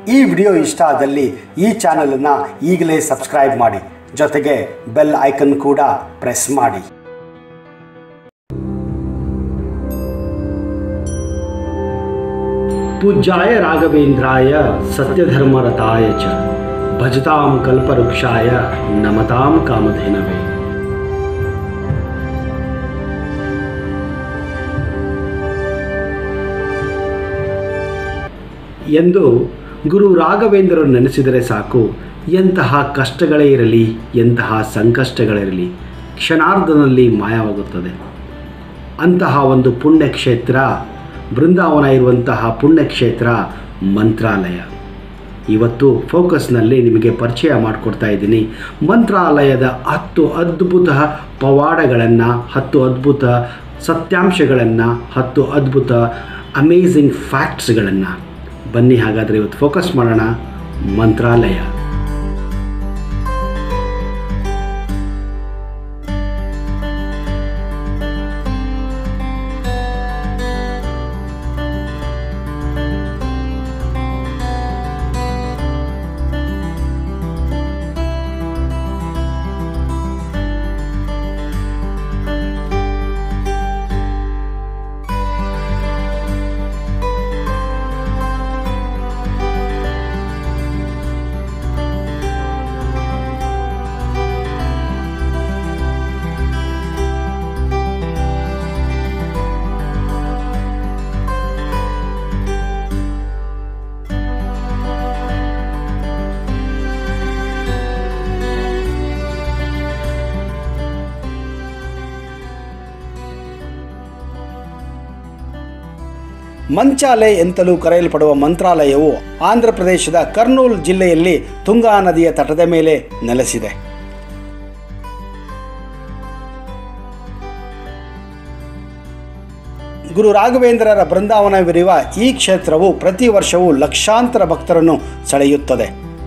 ಈ ವಿಡಿಯೋ ಇಷ್ಟ ಆದಲ್ಲಿ ಈ ಚಾನಲನ್ನು ಈಗಲೇ ಸಬ್ಸ್ಕ್ರೈಬ್ ಮಾಡಿ ಜೊತೆಗೆ ಬೆಲ್ ಐಕನ್ ಕೂಡ ಪ್ರೆಸ್ ಮಾಡಿ ಪೂಜ್ಯಾಯ ರಾಘವೇಂದ್ರಾಯ ಸತ್ಯಧರ್ಮರತಾಯ ಚ ಭಜತಾಂ ಕಲ್ಪವೃಕ್ಷಾಯ ನಮತಾಂ ಕಾಮಧೇನವೇ ಎಂದು ಗುರು ರಾಘವೇಂದ್ರರು ನೆನೆಸಿದರೆ ಸಾಕು ಎಂತಹ ಕಷ್ಟಗಳೇ ಇರಲಿ ಎಂತಹ ಸಂಕಷ್ಟಗಳಿರಲಿ ಕ್ಷಣಾರ್ಧದಲ್ಲಿ ಮಾಯವಾಗುತ್ತದೆ ಅಂತಹ ಒಂದು ಪುಣ್ಯಕ್ಷೇತ್ರ ಬೃಂದಾವನ ಇರುವಂತಹ ಪುಣ್ಯಕ್ಷೇತ್ರ ಮಂತ್ರಾಲಯ ಇವತ್ತು ಫೋಕಸ್ನಲ್ಲಿ ನಿಮಗೆ ಪರಿಚಯ ಮಾಡಿಕೊಡ್ತಾ ಇದ್ದೀನಿ ಮಂತ್ರಾಲಯದ ಹತ್ತು ಅದ್ಭುತ ಪವಾಡಗಳನ್ನು ಹತ್ತು ಅದ್ಭುತ ಸತ್ಯಾಂಶಗಳನ್ನು ಹತ್ತು ಅದ್ಭುತ ಅಮೇಝಿಂಗ್ ಫ್ಯಾಕ್ಟ್ಸ್ಗಳನ್ನು ಬನ್ನಿ ಹಾಗಾದರೆ ಇವತ್ತು ಫೋಕಸ್ ಮಾಡೋಣ ಮಂತ್ರಾಲಯ ಮಂಚಾಲೆ ಎಂತಲೂ ಕರೆಯಲ್ಪಡುವ ಮಂತ್ರಾಲಯವು ಆಂಧ್ರ ಪ್ರದೇಶದ ಕರ್ನೂಲ್ ಜಿಲ್ಲೆಯಲ್ಲಿ ತುಂಗಾ ನದಿಯ ತಟದ ಮೇಲೆ ನೆಲೆಸಿದೆ ಗುರು ರಾಘವೇಂದ್ರರ ಬೃಂದಾವನವಿರುವ ಈ ಕ್ಷೇತ್ರವು ಪ್ರತಿ ವರ್ಷವೂ ಲಕ್ಷಾಂತರ ಭಕ್ತರನ್ನು ಸೆಳೆಯುತ್ತದೆ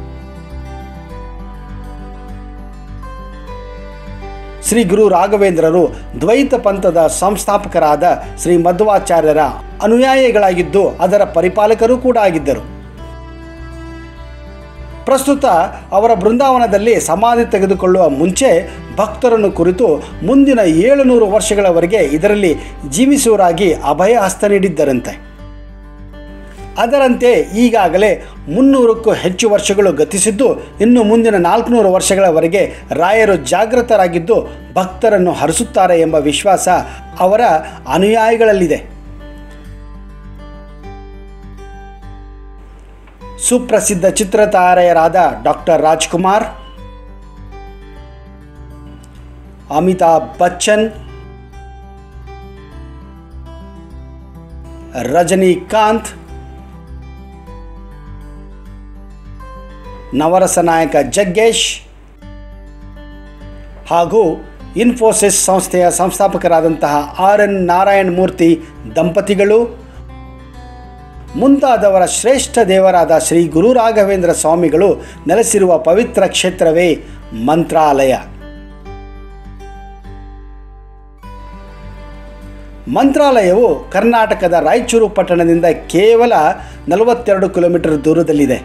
ಶ್ರೀ ಗುರು ರಾಘವೇಂದ್ರರು ದ್ವೈತ ಪಂಥದ ಸಂಸ್ಥಾಪಕರಾದ ಶ್ರೀ ಮಧ್ವಾಚಾರ್ಯರ ಅನುಯಾಯಿಗಳಾಗಿದ್ದು ಅದರ ಪರಿಪಾಲಕರೂ ಕೂಡ ಆಗಿದ್ದರು ಪ್ರಸ್ತುತ ಅವರ ಬೃಂದಾವನದಲ್ಲಿ ಸಮಾಧಿ ತೆಗೆದುಕೊಳ್ಳುವ ಮುಂಚೆ ಭಕ್ತರನ್ನು ಕುರಿತು ಮುಂದಿನ ಏಳುನೂರು ವರ್ಷಗಳವರೆಗೆ ಇದರಲ್ಲಿ ಜೀವಿಸುವರಾಗಿ ಅಭಯ ಹಸ್ತ ನೀಡಿದ್ದರಂತೆ ಅದರಂತೆ ಈಗಾಗಲೇ ಮುನ್ನೂರಕ್ಕೂ ಹೆಚ್ಚು ವರ್ಷಗಳು ಗತಿಸಿದ್ದು ಇನ್ನು ಮುಂದಿನ ನಾಲ್ಕುನೂರು ವರ್ಷಗಳವರೆಗೆ ರಾಯರು ಜಾಗೃತರಾಗಿದ್ದು ಭಕ್ತರನ್ನು ಹರಿಸುತ್ತಾರೆ ಎಂಬ ವಿಶ್ವಾಸ ಅವರ ಅನುಯಾಯಿಗಳಲ್ಲಿದೆ ಸುಪ್ರಸಿದ್ಧ ಚಿತ್ರತಾರೆಯರಾದ ಡಾಕ್ಟರ್ ರಾಜ್ಕುಮಾರ್ ಅಮಿತಾಬ್ ಬಚ್ಚನ್ ರಜನಿಕಾಂತ್ ನವರಸ ನಾಯಕ ಜಗ್ಗೇಶ್ ಹಾಗೂ ಇನ್ಫೋಸಿಸ್ ಸಂಸ್ಥೆಯ ಸಂಸ್ಥಾಪಕರಾದಂತಹ ಆರ್ ಎನ್ ನಾರಾಯಣ ಮೂರ್ತಿ ದಂಪತಿಗಳು ಮುಂತಾದವರ ಶ್ರೇಷ್ಠ ದೇವರಾದ ಶ್ರೀ ಗುರು ರಾಘವೇಂದ್ರ ಸ್ವಾಮಿಗಳು ನೆಲೆಸಿರುವ ಪವಿತ್ರ ಕ್ಷೇತ್ರವೇ ಮಂತ್ರಾಲಯ ಮಂತ್ರಾಲಯವು ಕರ್ನಾಟಕದ ರಾಯಚೂರು ಪಟ್ಟಣದಿಂದ ಕೇವಲ ನಲವತ್ತೆರಡು ಕಿಲೋಮೀಟರ್ ದೂರದಲ್ಲಿದೆ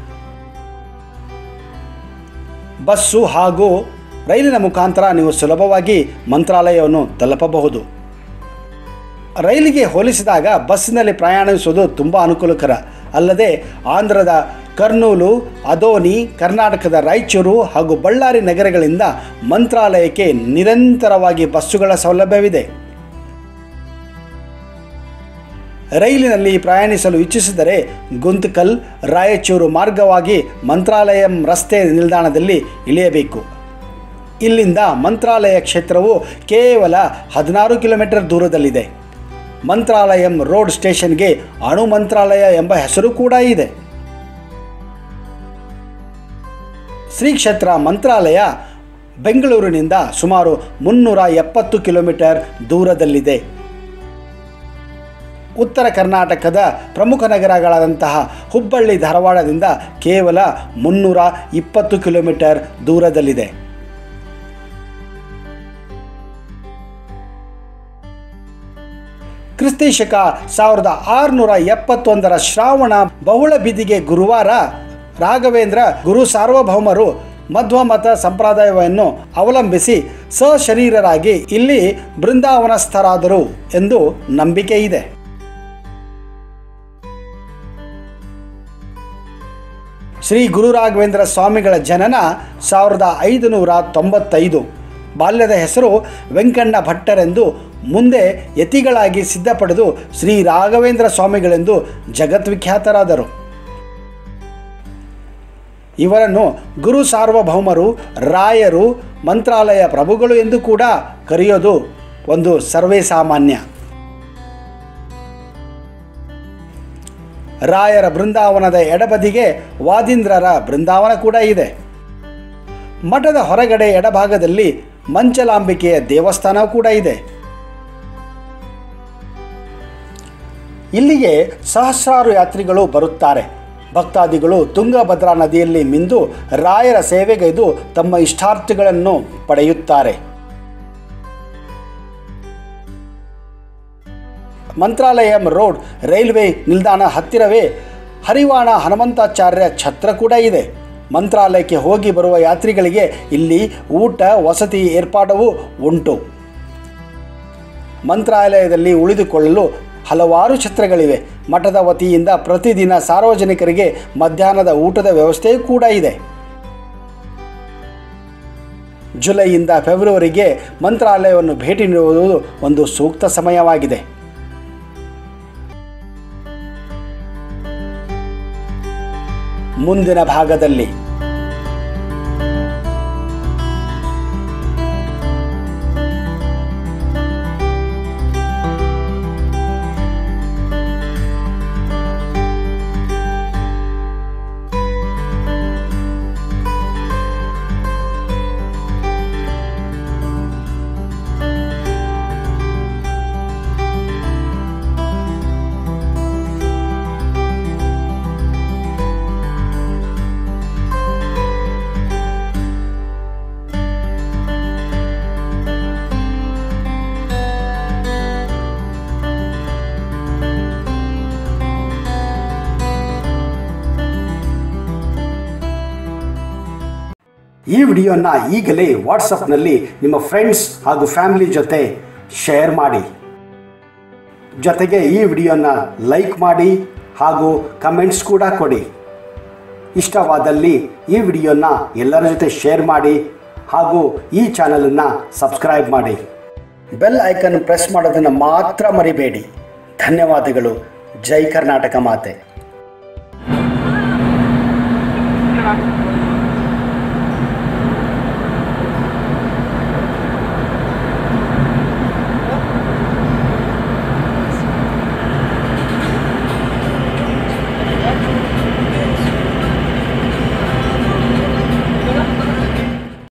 ಬಸ್ಸು ಹಾಗೂ ರೈಲಿನ ಮುಖಾಂತರ ನೀವು ಸುಲಭವಾಗಿ ಮಂತ್ರಾಲಯವನ್ನು ತಲುಪಬಹುದು ರೈಲಿಗೆ ಹೋಲಿಸಿದಾಗ ಬಸ್ಸಿನಲ್ಲಿ ಪ್ರಯಾಣಿಸುವುದು ತುಂಬ ಅನುಕೂಲಕರ ಅಲ್ಲದೆ ಆಂಧ್ರದ ಕರ್ನೂಲು ಅದೋನಿ ಕರ್ನಾಟಕದ ರಾಯಚೂರು ಹಾಗೂ ಬಳ್ಳಾರಿ ನಗರಗಳಿಂದ ಮಂತ್ರಾಲಯಕ್ಕೆ ನಿರಂತರವಾಗಿ ಬಸ್ಸುಗಳ ಸೌಲಭ್ಯವಿದೆ ರೈಲಿನಲ್ಲಿ ಪ್ರಯಾಣಿಸಲು ಇಚ್ಛಿಸಿದರೆ ಗುಂತಕಲ್ ರಾಯಚೂರು ಮಾರ್ಗವಾಗಿ ಮಂತ್ರಾಲಯಂ ರಸ್ತೆ ನಿಲ್ದಾಣದಲ್ಲಿ ಇಳಿಯಬೇಕು ಇಲ್ಲಿಂದ ಮಂತ್ರಾಲಯ ಕ್ಷೇತ್ರವು ಕೇವಲ ಹದಿನಾರು ಕಿಲೋಮೀಟರ್ ದೂರದಲ್ಲಿದೆ ಮಂತ್ರಾಲಯಂ ರೋಡ್ ಸ್ಟೇಷನ್ಗೆ ಅಣು ಮಂತ್ರಾಲಯ ಎಂಬ ಹೆಸರು ಕೂಡ ಇದೆ ಶ್ರೀ ಕ್ಷೇತ್ರ ಮಂತ್ರಾಲಯ ಬೆಂಗಳೂರಿನಿಂದ ಸುಮಾರು ಮುನ್ನೂರ ಎಪ್ಪತ್ತು ಕಿಲೋಮೀಟರ್ ದೂರದಲ್ಲಿದೆ ಉತ್ತರ ಕರ್ನಾಟಕದ ಪ್ರಮುಖ ನಗರಗಳಾದಂತಹ ಹುಬ್ಬಳ್ಳಿ ಧಾರವಾಡದಿಂದ ಕೇವಲ ಮುನ್ನೂರ ಇಪ್ಪತ್ತು ಕಿಲೋಮೀಟರ್ ದೂರದಲ್ಲಿದೆ ಕ್ರಿಸ್ತಿ ಶಕ ಸಾವಿರದ ಆರುನೂರ ಎಪ್ಪತ್ತೊಂದರ ಶ್ರಾವಣ ಬಹುಳ ಬಿದಿಗೆ ಗುರುವಾರ ರಾಘವೇಂದ್ರ ಗುರು ಸಾರ್ವಭೌಮರು ಮಧ್ವ ಮತ ಸಂಪ್ರದಾಯವನ್ನು ಅವಲಂಬಿಸಿ ಸಶರೀರರಾಗಿ ಇಲ್ಲಿ ಬೃಂದಾವನಸ್ಥರಾದರು ಎಂದು ನಂಬಿಕೆ ಇದೆ ಶ್ರೀ ಗುರು ರಾಘವೇಂದ್ರ ಸ್ವಾಮಿಗಳ ಜನನ ಸಾವಿರದ ಐದುನೂರ ತೊಂಬತ್ತೈದು ಬಾಲ್ಯದ ಹೆಸರು ವೆಂಕಣ್ಣ ಭಟ್ಟರೆಂದು ಮುಂದೆ ಯತಿಗಳಾಗಿ ಸಿದ್ಧಪಡೆದು ಶ್ರೀ ರಾಘವೇಂದ್ರ ಸ್ವಾಮಿಗಳೆಂದು ಜಗದ್ವಿಖ್ಯಾತರಾದರು ಇವರನ್ನು ಗುರು ಸಾರ್ವಭೌಮರು ರಾಯರು ಮಂತ್ರಾಲಯ ಪ್ರಭುಗಳು ಎಂದು ಕೂಡ ಕರೆಯೋದು ಒಂದು ಸರ್ವೇ ಸಾಮಾನ್ಯ ರಾಯರ ಬೃಂದಾವನದ ಎಡಬದಿಗೆ ವಾದಿಂದ್ರರ ಬೃಂದಾವನ ಕೂಡ ಇದೆ ಮಠದ ಹೊರಗಡೆ ಎಡಭಾಗದಲ್ಲಿ ಮಂಚಲಾಂಬಿಕೆಯ ದೇವಸ್ಥಾನ ಕೂಡ ಇದೆ ಇಲ್ಲಿಗೆ ಸಹಸ್ರಾರು ಯಾತ್ರಿಗಳು ಬರುತ್ತಾರೆ ಭಕ್ತಾದಿಗಳು ತುಂಗಭದ್ರಾ ನದಿಯಲ್ಲಿ ಮಿಂದು ರಾಯರ ಸೇವೆಗೈದು ತಮ್ಮ ಇಷ್ಟಾರ್ಥಗಳನ್ನು ಪಡೆಯುತ್ತಾರೆ ಮಂತ್ರಾಲಯಂ ರೋಡ್ ರೈಲ್ವೆ ನಿಲ್ದಾಣ ಹತ್ತಿರವೇ ಹರಿವಾಣ ಹನುಮಂತಾಚಾರ್ಯ ಛತ್ರ ಕೂಡ ಇದೆ ಮಂತ್ರಾಲಯಕ್ಕೆ ಹೋಗಿ ಬರುವ ಯಾತ್ರಿಗಳಿಗೆ ಇಲ್ಲಿ ಊಟ ವಸತಿ ಏರ್ಪಾಡವೂ ಉಂಟು ಮಂತ್ರಾಲಯದಲ್ಲಿ ಉಳಿದುಕೊಳ್ಳಲು ಹಲವಾರು ಛತ್ರಗಳಿವೆ ಮಠದ ವತಿಯಿಂದ ಪ್ರತಿದಿನ ಸಾರ್ವಜನಿಕರಿಗೆ ಮಧ್ಯಾಹ್ನದ ಊಟದ ವ್ಯವಸ್ಥೆಯೂ ಕೂಡ ಇದೆ ಜುಲೈಯಿಂದ ಫೆಬ್ರವರಿಗೆ ಮಂತ್ರಾಲಯವನ್ನು ಭೇಟಿ ನೀಡುವುದು ಒಂದು ಸೂಕ್ತ ಸಮಯವಾಗಿದೆ ಮುಂದಿನ ಭಾಗದಲ್ಲಿ ಈ ವಿಡಿಯೋನ ಈಗಲೇ ವಾಟ್ಸಪ್ನಲ್ಲಿ ನಿಮ್ಮ ಫ್ರೆಂಡ್ಸ್ ಹಾಗೂ ಫ್ಯಾಮಿಲಿ ಜೊತೆ ಶೇರ್ ಮಾಡಿ ಜೊತೆಗೆ ಈ ವಿಡಿಯೋನ ಲೈಕ್ ಮಾಡಿ ಹಾಗೂ ಕಮೆಂಟ್ಸ್ ಕೂಡ ಕೊಡಿ ಇಷ್ಟವಾದಲ್ಲಿ ಈ ವಿಡಿಯೋನ ಎಲ್ಲರ ಜೊತೆ ಶೇರ್ ಮಾಡಿ ಹಾಗೂ ಈ ಚಾನಲನ್ನು ಸಬ್ಸ್ಕ್ರೈಬ್ ಮಾಡಿ ಬೆಲ್ ಐಕನ್ ಪ್ರೆಸ್ ಮಾಡೋದನ್ನು ಮಾತ್ರ ಮರಿಬೇಡಿ ಧನ್ಯವಾದಗಳು ಜೈ ಕರ್ನಾಟಕ ಮಾತೆ